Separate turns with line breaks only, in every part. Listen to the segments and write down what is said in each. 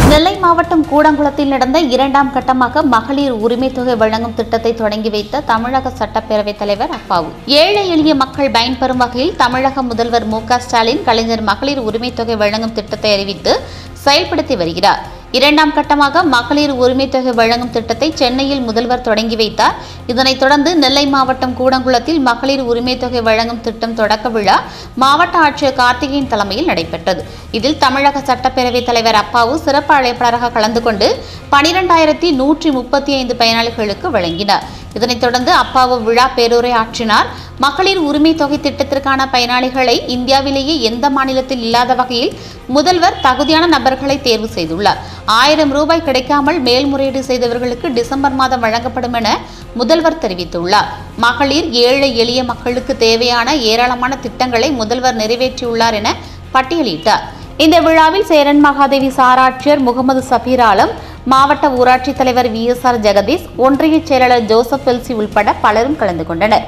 நெல்லை மாவட்டம் கூடங்குளத்தில் நடந்த இரண்டாம் கட்டமாக மகளிர் உரிமை தொகை வழங்கும் திட்டத்தை தொடங்கி வைத்த தமிழக சட்டப்பேரவைத் தலைவர் அப்பாவு ஏழை எளிய மக்கள் பயன்பெறும் வகையில் தமிழக முதல்வர் மு க ஸ்டாலின் கலைஞர் மகளிர் உரிமை தொகை வழங்கும் திட்டத்தை அறிவித்து செயல்படுத்தி வருகிறார் இரண்டாம் கட்டமாக மகளிர் உரிமை தொகை வழங்கும் திட்டத்தை சென்னையில் முதல்வர் தொடங்கி வைத்தார் இதனைத் தொடர்ந்து நெல்லை மாவட்டம் கூடங்குளத்தில் மகளிர் உரிமை தொகை வழங்கும் திட்டம் தொடக்க விழா மாவட்ட ஆட்சியர் கார்த்திகேயன் தலைமையில் நடைபெற்றது இதில் தமிழக சட்டப்பேரவைத் தலைவர் அப்பாவு சிறப்பு அழைப்பாளராக கலந்து கொண்டு பனிரெண்டாயிரத்தி நூற்றி முப்பத்தி ஐந்து பயனாளிகளுக்கு வழங்கினார் இதனைத் தொடர்ந்து அப்பாவு விழா பேருரை ஆற்றினார் மகளிர் உரிமை தொகை திட்டத்திற்கான பயனாளிகளை இந்தியாவிலேயே எந்த மாநிலத்தில் இல்லாத வகையில் முதல்வர் தகுதியான நபர்களை தேர்வு செய்துள்ளார் ஆயிரம் ரூபாய் கிடைக்காமல் மேல்முறையீடு செய்தவர்களுக்கு டிசம்பர் மாதம் வழங்கப்படும் என முதல்வர் தெரிவித்துள்ளார் மகளிர் ஏழை எளிய மக்களுக்கு தேவையான ஏராளமான திட்டங்களை முதல்வர் நிறைவேற்றியுள்ளார் என பட்டியலிட்டார் இந்த விழாவில் சேரன் மகாதேவி சாராட்சியர் முகமது சபீர் ஆலம் மாவட்ட ஊராட்சி தலைவர் வி எஸ் ஆர் ஜெகதீஷ் ஒன்றிய செயலாளர் ஜோசப் பெல்சி உள்பட பலரும் கலந்து கொண்டனர்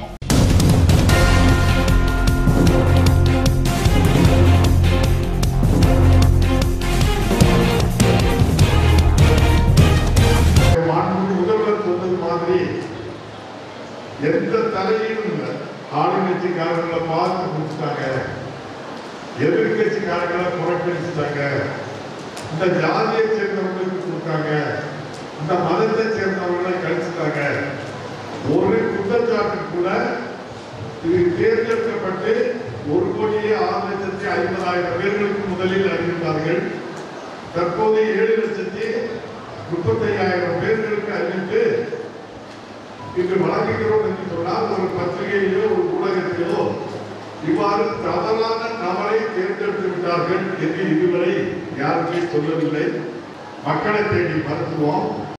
மாண்புமிகு முதல்வர் சொன்னது மாதிரி எந்த தலையீடும் இல்லை ஆளுங்கட்சிக்காரர்களை பார்த்து முடிச்சுட்டாங்க எதிர்கட்சிக்காரர்களை புறக்கணிச்சுட்டாங்க இந்த ஜாதியை சேர்ந்தவங்களுக்கு கொடுத்தாங்க இந்த மதத்தை சேர்ந்தவர்களை கழிச்சுட்டாங்க ஒரு குற்றச்சாட்டு கூட இது தேர்ந்தெடுக்கப்பட்டு ஒரு கோடியே ஆறு லட்சத்தி ஐம்பதாயிரம் பேர்களுக்கு முதலில் அறிவித்தார்கள் தற்போது ஏழு லட்சத்தி முப்பத்தையாயிரம் பேர்களுக்கு அறிவித்து இன்று வழங்குகிறோம் என்று சொன்னால் ஒரு பத்திரிகையிலோ ஒரு ஊடகத்திலோ இவ்வாறு தவறான நபரை தேர்ந்தெடுத்து விட்டார்கள் என்று இதுவரை யாருமே சொல்லவில்லை மக்களை தேடி மருத்துவம்